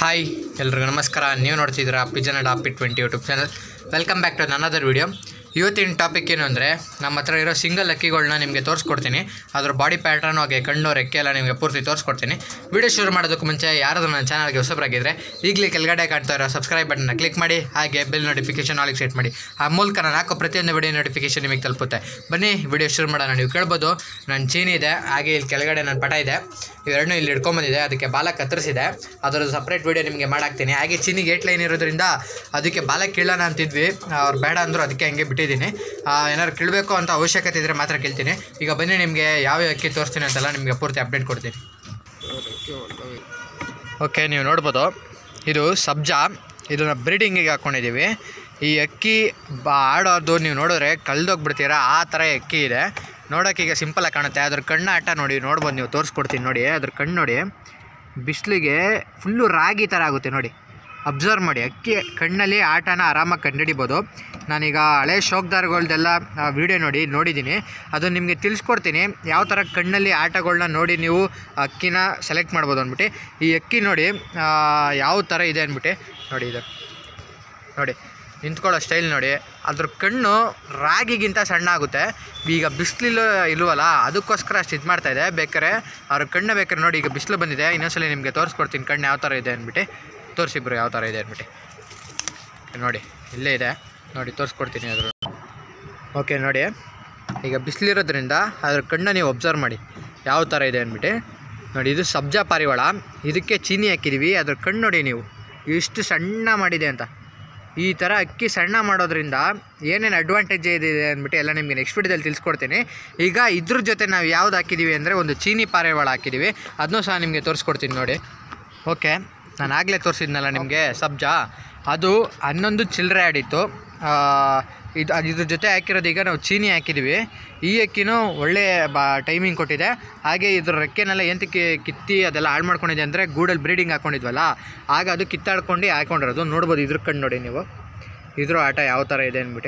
hi ಎಲ್ರಿಗೂ ನಮಸ್ಕಾರ ನೀವು ನೋಡ್ತಿದ್ದೀರಾ ಪಿಜನ್ ಅಡ್ ಆಪಿ twenty YouTube channel welcome back to another video ಇವತ್ತಿನ ಟಾಪಿಕ್ ಏನು ಅಂದರೆ ನಮ್ಮ ಹತ್ರ ಇರೋ ಸಿಂಗಲ್ ಅಕ್ಕಿಗಳನ್ನ ನಿಮಗೆ ತೋರಿಸ್ಕೊಡ್ತೀನಿ ಅದ್ರ ಬಾಡಿ ಪ್ಯಾಟ್ರನ್ ಹಾಗೆ ಕಣ್ಣು ರೆಕ್ಕೆ ಎಲ್ಲ ನಿಮಗೆ ಪೂರ್ತಿ ತೋರಿಸ್ಕೊಡ್ತೀನಿ ವಿಡಿಯೋ ಶುರು ಮಾಡೋದಕ್ಕೂ ಮುಂಚೆ ಯಾರಾದರೂ ನನ್ನ ಚಾನಲ್ಗೆ ಹೊಸಬರಾಗಿದ್ದರೆ ಈಗಲೇ ಕೆಳಗಡೆ ಕಾಣ್ತಾ ಇರೋ ಸಬ್ಸ್ಕ್ರೈಬ್ ಬಟನ್ನ ಕ್ಲಿಕ್ ಮಾಡಿ ಹಾಗೆ ಬೆಲ್ ನೋಟಿಫಿಕೇಶನ್ ಆಲಿಗೆ ಸೆಟ್ ಮಾಡಿ ಆ ಮೂಲಕ ನಾನು ಹಾಕೋ ಪ್ರತಿಯೊಂದು ವಿಡಿಯೋ ನೋಟಿಫಿಕೇಶನ್ ನಿಮಗೆ ತಲುಪುತ್ತೆ ಬನ್ನಿ ವಿಡಿಯೋ ಶುರು ಮಾಡೋಣ ನೀವು ಕೇಳ್ಬೋದು ನನ್ನ ಚೀನಿ ಇದೆ ಹಾಗೆ ಇಲ್ಲಿ ಕೆಳಗಡೆ ನನ್ನ ಪಟ ಇದೆ ಇವೆರಡನ್ನೂ ಇಲ್ಲಿ ಇಟ್ಕೊಂಬಂದಿದೆ ಅದಕ್ಕೆ ಬಾಲ ಕತ್ತರಿಸಿದೆ ಅದರದ್ದು ಸಪ್ರೇಟ್ ವಿಡಿಯೋ ನಿಮಗೆ ಮಾಡಾಕ್ತೀನಿ ಹಾಗೆ ಚೀನಿಗೆ ಏಟ್ ಲೈನ್ ಇರೋದ್ರಿಂದ ಅದಕ್ಕೆ ಬಾಲ ಕೀಳೋಣ ಅಂತಿದ್ವಿ ಅವ್ರು ಬೇಡ ಅಂದರು ಅದಕ್ಕೆ ಹಂಗೆ ಬಿಟ್ಟಿದ್ದೀನಿ ಏನಾದ್ರು ಕೀಳಬೇಕು ಅಂತ ಅವಶ್ಯಕತೆ ಇದ್ದರೆ ಮಾತ್ರ ಕೇಳ್ತೀನಿ ಈಗ ಬನ್ನಿ ನಿಮಗೆ ಯಾವ ಅಕ್ಕಿ ತೋರಿಸ್ತೀನಿ ಅಂತೆಲ್ಲ ನಿಮಗೆ ಪೂರ್ತಿ ಅಪ್ಡೇಟ್ ಕೊಡ್ತೀನಿ ಓಕೆ ನೀವು ನೋಡ್ಬೋದು ಇದು ಸಬ್ಜಾ ಇದನ್ನು ಬ್ರೀಡಿಂಗಿಗೆ ಹಾಕ್ಕೊಂಡಿದ್ದೀವಿ ಈ ಅಕ್ಕಿ ಬಾ ಆಡೋದು ನೀವು ನೋಡಿದ್ರೆ ಕಳ್ದೋಗ್ಬಿಡ್ತೀರಾ ಆ ಥರ ಅಕ್ಕಿ ಇದೆ ನೋಡೋಕೆ ಈಗ ಸಿಂಪಲಾಗಿ ಕಾಣುತ್ತೆ ಅದ್ರ ಕಣ್ಣು ಆಟ ನೋಡಿ ನೋಡ್ಬೋದು ನೀವು ತೋರಿಸ್ಕೊಡ್ತೀನಿ ನೋಡಿ ಅದ್ರ ಕಣ್ಣು ನೋಡಿ ಬಿಸಿಲಿಗೆ ಫುಲ್ಲು ರಾಗಿ ಥರ ಆಗುತ್ತೆ ನೋಡಿ ಅಬ್ಸರ್ವ್ ಮಾಡಿ ಅಕ್ಕಿ ಕಣ್ಣಲ್ಲಿ ಆಟನ ಆರಾಮಾಗಿ ಕಂಡುಹಿಡಿಬೋದು ನಾನೀಗ ಹಳೆ ಶೋಕ್ದಾರ್ಗಳ್ದೆಲ್ಲ ವೀಡಿಯೋ ನೋಡಿ ನೋಡಿದ್ದೀನಿ ಅದು ನಿಮಗೆ ತಿಳಿಸ್ಕೊಡ್ತೀನಿ ಯಾವ ಥರ ಕಣ್ಣಲ್ಲಿ ಆಟಗಳನ್ನ ನೋಡಿ ನೀವು ಅಕ್ಕಿನ ಸೆಲೆಕ್ಟ್ ಮಾಡ್ಬೋದು ಅಂದ್ಬಿಟ್ಟು ಈ ಅಕ್ಕಿ ನೋಡಿ ಆ, ಯಾವ ಥರ ಇದೆ ಅಂದ್ಬಿಟ್ಟು ನೋಡಿ ಇದು ನೋಡಿ ನಿಂತ್ಕೊಳ್ಳೋ ಸ್ಟೈಲ್ ನೋಡಿ ಅದ್ರ ಕಣ್ಣು ರಾಗಿಗಿಂತ ಸಣ್ಣ ಆಗುತ್ತೆ ಈಗ ಬಿಸಿಲಿಲ್ಲ ಇಲ್ವಲ್ಲ ಅದಕ್ಕೋಸ್ಕರ ಅಷ್ಟು ಇದು ಮಾಡ್ತಾಯಿದೆ ಬೇಕಾರೆ ಅವ್ರ ಕಣ್ಣು ಬೇಕಾದ್ರೆ ನೋಡಿ ಈಗ ಬಿಸಿಲು ಬಂದಿದೆ ಇನ್ನೊಂದ್ಸಲ ನಿಮಗೆ ತೋರಿಸ್ಕೊಡ್ತೀನಿ ಕಣ್ಣು ಯಾವ ಥರ ಇದೆ ಅಂದ್ಬಿಟ್ಟು ತೋರಿಸಿಬ್ರು ಯಾವ ಥರ ಇದೆ ಅಂದ್ಬಿಟ್ಟು ನೋಡಿ ಇಲ್ಲೇ ಇದೆ ನೋಡಿ ತೋರಿಸ್ಕೊಡ್ತೀನಿ ಅದ್ರ ಓಕೆ ನೋಡಿ ಈಗ ಬಿಸಿಲಿರೋದ್ರಿಂದ ಅದ್ರ ಕಣ್ಣು ನೀವು ಒಬ್ಸರ್ವ್ ಮಾಡಿ ಯಾವ ಥರ ಇದೆ ಅಂದ್ಬಿಟ್ಟು ನೋಡಿ ಇದು ಸಬ್ಜಾ ಪಾರಿವಾಳ ಇದಕ್ಕೆ ಚೀನಿ ಹಾಕಿದ್ದೀವಿ ಅದ್ರ ಕಣ್ಣು ನೋಡಿ ನೀವು ಎಷ್ಟು ಸಣ್ಣ ಮಾಡಿದೆ ಅಂತ ಈ ಥರ ಅಕ್ಕಿ ಸಣ್ಣ ಮಾಡೋದ್ರಿಂದ ಏನೇನು ಅಡ್ವಾಂಟೇಜ್ ಇದೆ ಅಂದ್ಬಿಟ್ಟು ಎಲ್ಲ ನಿಮಗೆ ನೆಕ್ಸ್ಟ್ ವಿಡಿಯೋದಲ್ಲಿ ತಿಳಿಸ್ಕೊಡ್ತೀನಿ ಈಗ ಇದ್ರ ಜೊತೆ ನಾವು ಯಾವ್ದು ಹಾಕಿದ್ದೀವಿ ಅಂದರೆ ಒಂದು ಚೀನಿ ಪಾರಿವಾಳ ಹಾಕಿದ್ದೀವಿ ಅದನ್ನೂ ಸಹ ನಿಮಗೆ ತೋರಿಸ್ಕೊಡ್ತೀನಿ ನೋಡಿ ಓಕೆ ನಾನು ಆಗಲೇ ತೋರಿಸಿದ್ನಲ್ಲ ನಿಮಗೆ ಸಬ್ಜಾ ಅದು ಹನ್ನೊಂದು ಚಿಲ್ಲರೆ ಆಡಿತ್ತು ಆ, ಇದು ಅದು ಇದ್ರ ಜೊತೆ ಹಾಕಿರೋದು ಈಗ ನಾವು ಚೀನಿ ಹಾಕಿದ್ದೀವಿ ಈ ಅಕ್ಕಿನೂ ಒಳ್ಳೆ ಬಾ ಟೈಮಿಂಗ್ ಕೊಟ್ಟಿದೆ ಹಾಗೆ ಇದ್ರ ರೆಕ್ಕೆನೆಲ್ಲ ಎಂತಕ್ಕೆ ಕಿತ್ತಿ ಅದೆಲ್ಲ ಹಾಳು ಮಾಡ್ಕೊಂಡಿದೆ ಅಂದರೆ ಗೂಡಲ್ಲಿ ಬ್ರೀಡಿಂಗ್ ಹಾಕ್ಕೊಂಡಿದ್ವಲ್ಲ ಆಗ ಅದು ಕಿತ್ತಾಡ್ಕೊಂಡು ಹಾಕೊಂಡಿರೋದು ನೋಡ್ಬೋದು ಇದ್ರ ಕಣ್ಣು ನೋಡಿ ನೀವು ಇದ್ರ ಆಟ ಯಾವ ಥರ ಇದೆ ಅಂದ್ಬಿಟ್ಟು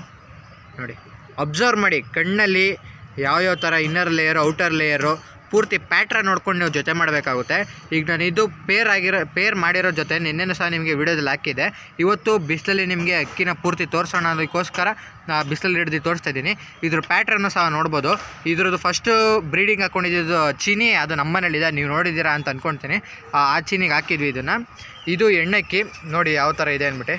ನೋಡಿ ಅಬ್ಸರ್ವ್ ಮಾಡಿ ಕಣ್ಣಲ್ಲಿ ಯಾವ್ಯಾವ ಥರ ಇನ್ನರ್ ಲೇಯರು ಔಟರ್ ಲೇಯರು ಪೂರ್ತಿ ಪ್ಯಾಟ್ರನ್ ನೋಡ್ಕೊಂಡು ನೀವು ಜೊತೆ ಮಾಡಬೇಕಾಗುತ್ತೆ ಈಗ ನಾನು ಇದು ಪೇರ್ ಆಗಿರೋ ಪೇರ್ ಮಾಡಿರೋ ಜೊತೆ ನಿನ್ನೆನೂ ಸಹ ನಿಮಗೆ ವಿಡಿಯೋದಲ್ಲಿ ಹಾಕಿದೆ ಇವತ್ತು ಬಿಸಿಲಲ್ಲಿ ನಿಮಗೆ ಅಕ್ಕಿನ ಪೂರ್ತಿ ತೋರಿಸೋಣ ಅದಕ್ಕೋಸ್ಕರ ಬಿಸಿಲಲ್ಲಿ ಹಿಡ್ದು ತೋರಿಸ್ತಾ ಇದ್ದೀನಿ ಇದ್ರ ಪ್ಯಾಟ್ರನ್ನು ಸಹ ನೋಡ್ಬೋದು ಇದ್ರದ್ದು ಫಸ್ಟು ಬ್ರೀಡಿಂಗ್ ಹಾಕ್ಕೊಂಡಿದ್ದು ಚೀನಿ ಅದು ನಮ್ಮನೇಲಿದೆ ನೀವು ನೋಡಿದ್ದೀರಾ ಅಂತ ಅಂದ್ಕೊಳ್ತೀನಿ ಆ ಆ ಚೀನಿಗೆ ಹಾಕಿದ್ವಿ ಇದನ್ನು ಇದು ಎಣ್ಣೆಕ್ಕಿ ನೋಡಿ ಯಾವ ಥರ ಇದೆ ಅಂದ್ಬಿಟ್ಟು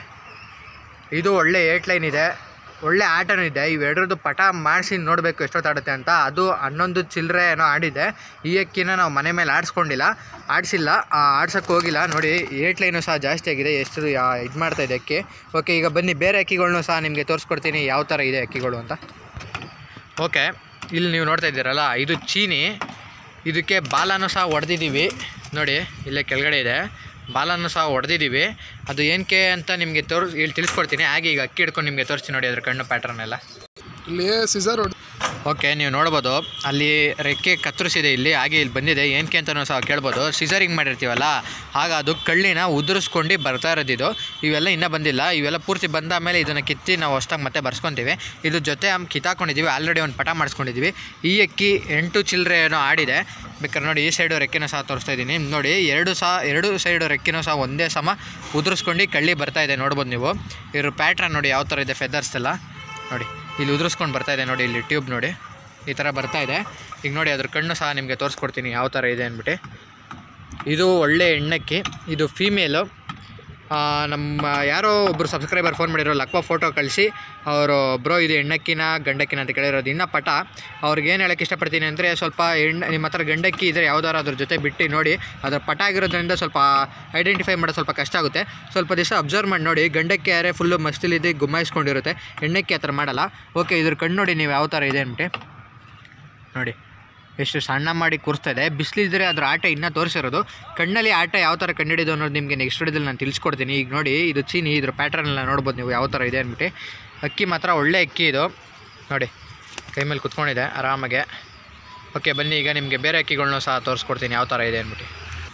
ಇದು ಒಳ್ಳೆ ಏಟ್ ಲೈನ್ ಇದೆ ಒಳ್ಳೆ ಆಟನೂ ಇದೆ ಇವೆರಡರದ್ದು ಪಟ ಮಾಡಿಸಿ ನೋಡಬೇಕು ಎಷ್ಟೊತ್ತಾಡುತ್ತೆ ಅಂತ ಅದು ಹನ್ನೊಂದು ಚಿಲ್ಲರೆ ಏನೋ ಆಡಿದೆ ಈ ಅಕ್ಕಿನ ನಾವು ಮನೆ ಮೇಲೆ ಆಡಿಸ್ಕೊಂಡಿಲ್ಲ ಆಡಿಸಿಲ್ಲ ಆಡ್ಸೋಕ್ಕೆ ಹೋಗಿಲ್ಲ ನೋಡಿ ಏಟ್ ಲೈನು ಸಹ ಜಾಸ್ತಿ ಆಗಿದೆ ಎಷ್ಟು ಇದು ಮಾಡ್ತಾ ಇದೆ ಅಕ್ಕಿ ಓಕೆ ಈಗ ಬನ್ನಿ ಬೇರೆ ಅಕ್ಕಿಗಳ್ನೂ ಸಹ ನಿಮಗೆ ತೋರಿಸ್ಕೊಡ್ತೀನಿ ಯಾವ ಥರ ಇದೆ ಅಕ್ಕಿಗಳು ಅಂತ ಓಕೆ ಇಲ್ಲಿ ನೀವು ನೋಡ್ತಾ ಇದ್ದೀರಲ್ಲ ಇದು ಚೀನಿ ಇದಕ್ಕೆ ಬಾಲನೂ ಸಹ ಹೊಡೆದಿದ್ದೀವಿ ನೋಡಿ ಇಲ್ಲೇ ಕೆಳಗಡೆ ಇದೆ ಬಾಲನೂ ಸಹ ಹೊಡೆದಿದ್ದೀವಿ ಅದು ಏನಕ್ಕೆ ಅಂತ ನಿಮಗೆ ತೋರ್ ಇಲ್ಲಿ ತಿಳಿಸ್ಕೊಡ್ತೀನಿ ಹಾಗೆ ಈಗ ಅಕ್ಕಿ ಹಿಡ್ಕೊಂಡು ನಿಮಗೆ ತೋರಿಸ್ತೀನಿ ನೋಡಿ ಅದ್ರ ಕಣ್ಣು ಪ್ಯಾಟ್ರನ್ ಎಲ್ಲ ಇಲ್ಲಿ ಸಿಸರ್ ಹೊಡ್ ಓಕೆ ನೀವು ನೋಡ್ಬೋದು ಅಲ್ಲಿ ರೆಕ್ಕೆ ಕತ್ತರಿಸಿದೆ ಇಲ್ಲಿ ಹಾಗೆ ಇಲ್ಲಿ ಬಂದಿದೆ ಏನಕ್ಕೆ ಅಂತಲೂ ಸಹ ಕೇಳ್ಬೋದು ಸಿಸರಿಂಗ್ ಮಾಡಿರ್ತೀವಲ್ಲ ಆಗ ಅದು ಕಳ್ಳಿನ ಉದುರಿಸ್ಕೊಂಡು ಬರ್ತಾ ಇರೋದಿದು ಇವೆಲ್ಲ ಇನ್ನೂ ಬಂದಿಲ್ಲ ಇವೆಲ್ಲ ಪೂರ್ತಿ ಬಂದ ಮೇಲೆ ಇದನ್ನು ಕಿತ್ತಿ ನಾವು ಹೊಸ್ದಾಗಿ ಮತ್ತೆ ಬರ್ಸ್ಕೊತೀವಿ ಇದ್ರ ಜೊತೆ ಆಮ್ ಕಿತ್ತಾಕೊಂಡಿದ್ದೀವಿ ಆಲ್ರೆಡಿ ಒಂದು ಪಟ ಮಾಡಿಸ್ಕೊಂಡಿದ್ದೀವಿ ಈ ಅಕ್ಕಿ ಎಂಟು ಚಿಲ್ಲರೆ ಏನೋ ಆಡಿದೆ ಬೇಕಾದ್ರೆ ನೋಡಿ ಈ ಸೈಡು ರೆಕ್ಕೆನೂ ಸಹ ತೋರಿಸ್ತಾ ಇದ್ದೀನಿ ನೋಡಿ ಎರಡು ಸಹ ಎರಡು ಸೈಡು ರೆಕ್ಕೆನೂ ಸಹ ಒಂದೇ ಸಮ ಉದುರಿಸ್ಕೊಂಡು ಕಳ್ಳಿ ಬರ್ತಾ ಇದೆ ನೋಡ್ಬೋದು ನೀವು ಇದ್ರ ಪ್ಯಾಟ್ರನ್ ನೋಡಿ ಯಾವ ಥರ ಇದೆ ಫೆದರ್ಸ್ ಎಲ್ಲ ನೋಡಿ ಇಲ್ಲಿ ಉದುರಿಸ್ಕೊಂಡು ಬರ್ತಾ ಇದೆ ನೋಡಿ ಇಲ್ಲಿ ಟ್ಯೂಬ್ ನೋಡಿ ಈ ಥರ ಬರ್ತಾ ಇದೆ ಈಗ ನೋಡಿ ಅದ್ರ ಕಣ್ಣು ಸಹ ನಿಮಗೆ ತೋರಿಸ್ಕೊಡ್ತೀನಿ ಯಾವ ಥರ ಇದೆ ಅಂದ್ಬಿಟ್ಟು ಇದು ಒಳ್ಳೆ ಎಣ್ಣಕ್ಕಿ ಇದು ಫೀಮೇಲು ನಮ್ಮ ಯಾರೋ ಒಬ್ಬರು ಸಬ್ಸ್ಕ್ರೈಬರ್ ಫೋನ್ ಮಾಡಿರೋ ಲಕ್ವ ಫೋಟೋ ಕಳಿಸಿ ಅವರು ಬ್ರೋ ಇದು ಹೆಣ್ಣಕ್ಕಿನ ಗಂಡಕ್ಕಿನ ಅಂತ ಕೇಳಿರೋದು ಇನ್ನು ಪಟ ಅವ್ರಿಗೆ ಏನು ಹೇಳೋಕ್ಕೆ ಇಷ್ಟಪಡ್ತೀನಿ ಅಂದರೆ ಸ್ವಲ್ಪ ಎಣ್ಣೆ ನಿಮ್ಮ ಹತ್ರ ಗಂಡಕ್ಕಿ ಇದ್ದರೆ ಯಾವ್ದಾರು ಅದ್ರ ಜೊತೆ ಬಿಟ್ಟು ನೋಡಿ ಅದರ ಪಟ ಆಗಿರೋದ್ರಿಂದ ಸ್ವಲ್ಪ ಐಡೆಂಟಿಫೈ ಮಾಡೋದು ಸ್ವಲ್ಪ ಕಷ್ಟ ಆಗುತ್ತೆ ಸ್ವಲ್ಪ ದಿವಸ ಅಬ್ಸರ್ವ್ ಮಾಡಿ ನೋಡಿ ಗಂಡಕ್ಕೆ ಯಾರೇ ಫುಲ್ಲು ಮಸ್ತಿಲಿದ್ದು ಗುಮ್ಮಾಯಿಸ್ಕೊಂಡಿರುತ್ತೆ ಎಣ್ಣೆಕ್ಕೆ ಆ ಥರ ಮಾಡಲ್ಲ ಓಕೆ ಇದ್ರ ಕಣ್ಣು ನೋಡಿ ನೀವು ಯಾವ ಥರ ಇದೆ ಅಂದ್ಬಿಟ್ಟು ನೋಡಿ ಎಷ್ಟು ಸಣ್ಣ ಮಾಡಿ ಕೂರಿಸ್ತಾ ಇದೆ ಬಿಸಿಲಿದ್ರೆ ಅದ್ರ ಆಟ ಇನ್ನೂ ತೋರಿಸಿರೋದು ಕಣ್ಣಲ್ಲಿ ಆಟ ಯಾವ ಥರ ಕಂಡಿಡಿದು ಅನ್ನೋದು ನಿಮಗೆ ನೆಕ್ಸ್ಟ್ ವಿಡಿಯೋದಲ್ಲಿ ನಾನು ತಿಳಿಸ್ಕೊಡ್ತೀನಿ ಈಗ ನೋಡಿ ಇದು ಚೀನಿ ಇದ್ರ ಪ್ಯಾಟ್ರನ್ ಎಲ್ಲ ನೋಡ್ಬೋದು ನೀವು ಯಾವ ಥರ ಇದೆ ಅಂದ್ಬಿಟ್ಟು ಅಕ್ಕಿ ಮಾತ್ರ ಒಳ್ಳೆ ಅಕ್ಕಿ ಇದು ನೋಡಿ ಕೈ ಮೇಲೆ ಕುತ್ಕೊಂಡಿದೆ ಆರಾಮಾಗೆ ಓಕೆ ಬನ್ನಿ ಈಗ ನಿಮಗೆ ಬೇರೆ ಅಕ್ಕಿಗಳ್ನೂ ಸಹ ತೋರಿಸ್ಕೊಡ್ತೀನಿ ಯಾವ ಥರ ಇದೆ ಅಂದ್ಬಿಟ್ಟು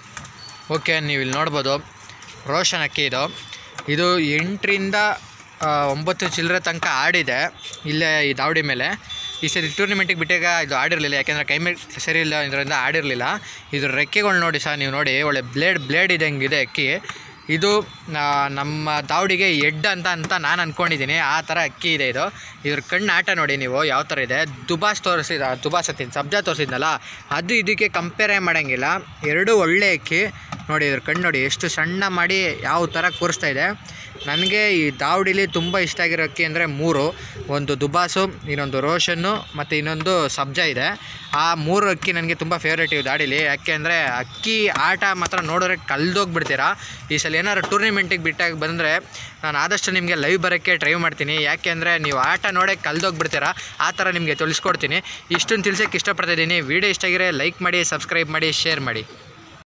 ಓಕೆ ನೀವು ಇಲ್ಲಿ ನೋಡ್ಬೋದು ರೋಷನ್ ಅಕ್ಕಿ ಇದು ಇದು ಎಂಟರಿಂದ ಆ, ಒಂಬತ್ತು ಚಿಲ್ಲರೆ ತನಕ ಆಡಿದೆ ಇಲ್ಲೇ ಈ ದಾವಡಿ ಮೇಲೆ ಈ ಸರಿ ಟೂರ್ನಿಮೆಂಟಿಗೆ ಬಿಟ್ಟಾಗ ಇದು ಆಡಿರಲಿಲ್ಲ ಯಾಕೆಂದರೆ ಕೈ ಮೇಲೆ ಸರಿ ಇಲ್ಲ ಇದರಿಂದ ಆಡಿರಲಿಲ್ಲ ಇದ್ರ ರೆಕ್ಕೆಗಳು ನೋಡಿ ಸಹ ನೀವು ನೋಡಿ ಒಳ್ಳೆ ಬ್ಲೇಡ್ ಬ್ಲೇಡ್ ಇದ್ದಂಗಿದೆ ಅಕ್ಕಿ ಇದು ಆ, ನಮ್ಮ ದಾವಡಿಗೆ ಎಡ್ ಅಂತ ಅಂತ ನಾನು ಅಂದ್ಕೊಂಡಿದ್ದೀನಿ ಆ ಥರ ಅಕ್ಕಿ ಇದೆ ಇದು ಇದ್ರ ಕಣ್ಣು ಆಟ ನೋಡಿ ನೀವು ಯಾವ ಥರ ಇದೆ ದುಬಾಸ್ ತೋರಿಸಿದ ದುಬಾಸ್ ಹತ್ತೀನಿ ಸಬ್ಜಾ ತೋರಿಸಿದ್ನಲ್ಲ ಅದು ಇದಕ್ಕೆ ಕಂಪೇರೇ ಮಾಡೋಂಗಿಲ್ಲ ಎರಡೂ ಒಳ್ಳೆ ಅಕ್ಕಿ ನೋಡಿ ಇದ್ರ ಕಣ್ಣು ನೋಡಿ ಎಷ್ಟು ಸಣ್ಣ ಮಾಡಿ ಯಾವ ಥರ ಕೂರಿಸ್ತಾ ಇದೆ ನನಗೆ ಈ ದಾವಡಿಲಿ ತುಂಬ ಇಷ್ಟ ಆಗಿರೋ ಅಕ್ಕಿ ಅಂದರೆ ಮೂರು ಒಂದು ದುಬಾಸು ಇನ್ನೊಂದು ರೋಷನ್ನು ಮತ್ತು ಇನ್ನೊಂದು ಸಬ್ಜಾ ಇದೆ ಆ ಮೂರು ಅಕ್ಕಿ ನನಗೆ ತುಂಬ ಫೇವ್ರೇಟ್ ಇವು ದಾಡಿಲಿ ಯಾಕೆ ಅಂದರೆ ಅಕ್ಕಿ ಆಟ ಮಾತ್ರ ನೋಡಿದ್ರೆ ಕಲ್ದೋಗ್ಬಿಡ್ತೀರಾ ಈ ಸಲ ಏನಾದ್ರು ಟೂರ್ನಿಮೆಂಟಿಗೆ ಬಿಟ್ಟಾಗ ಬಂದರೆ ನಾನು ಆದಷ್ಟು ನಿಮಗೆ ಲೈವ್ ಬರೋಕ್ಕೆ ಟ್ರೈ ಮಾಡ್ತೀನಿ ಯಾಕೆ ಅಂದರೆ ನೀವು ಆಟ ನೋಡೇ ಕಲ್ದೋಗ್ಬಿಡ್ತೀರಾ ಆ ಥರ ನಿಮಗೆ ತಿಳಿಸ್ಕೊಡ್ತೀನಿ ಇಷ್ಟನ್ನು ತಿಳ್ಸೋಕ್ಕೆ ಇಷ್ಟಪಡ್ತಾ ಇದ್ದೀನಿ ವಿಡಿಯೋ ಇಷ್ಟ ಆಗಿರೋ ಲೈಕ್ ಮಾಡಿ ಸಬ್ಸ್ಕ್ರೈಬ್ ಮಾಡಿ ಶೇರ್ ಮಾಡಿ